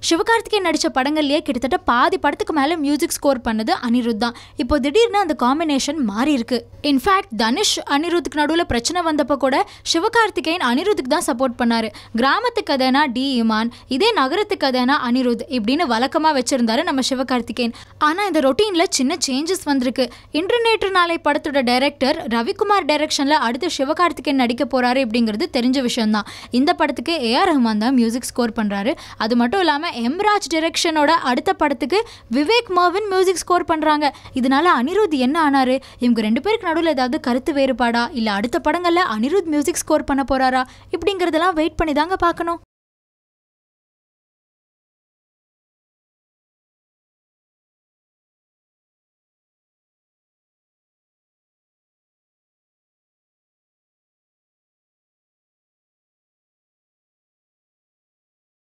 சிவகார்த்திகேயன் நடித்த படங்கள்லேயே கிட்டத்தட்ட பாதி படத்துக்கு மேலே மியூசிக் ஸ்கோர் பண்ணது அனிருத் தான் இப்போ திடீர்னு அந்த காம்பினேஷன் மாறி இருக்கு இன்ஃபேக்ட் தனுஷ் அனிருத்துக்கு நடுவில் பிரச்சனை வந்தப்போ கூட சிவகார்த்திகேயன் அனிருத்துக்கு தான் சப்போர்ட் பண்ணாரு கிராமத்து கதைனா டி இமான் இதே நகரத்து கதைனா அனிருத் இப்படின்னு வழக்கமாக வச்சிருந்தாரு நம்ம சிவகார்த்திகேயன் ஆனால் இந்த ரொட்டீனில் சின்ன சேஞ்சஸ் வந்திருக்கு இன்டர்நேற்று நாளை படத்தோட டைரக்டர் ரவிக்குமார் டைரக்ஷனில் அடுத்து சிவகார்த்திகேயன் நடிக்க போறாரு அப்படிங்கிறது தெரிஞ்ச விஷயம்தான் இந்த படத்துக்கு ஏஆர் ரஹ்மான் தான் மியூசிக் ஸ்கோர் பண்ணுறாரு அது மட்டும் இல்லாமல் எம்ராஜ் டைரக்ஷனோட அடுத்த படத்துக்கு விவேக் மர்வின் மியூசிக் ஸ்கோர் பண்ணுறாங்க இதனால அனிருத் என்ன ஆனாரு இவங்க ரெண்டு பேருக்கு நடுவில் ஏதாவது கருத்து வேறுபாடா இல்லை அடுத்த படங்களில் அனிருத் மியூசிக் ஸ்கோர் பண்ண போறாரா இப்படிங்கிறதெல்லாம் வெயிட் பண்ணி தாங்க பார்க்கணும்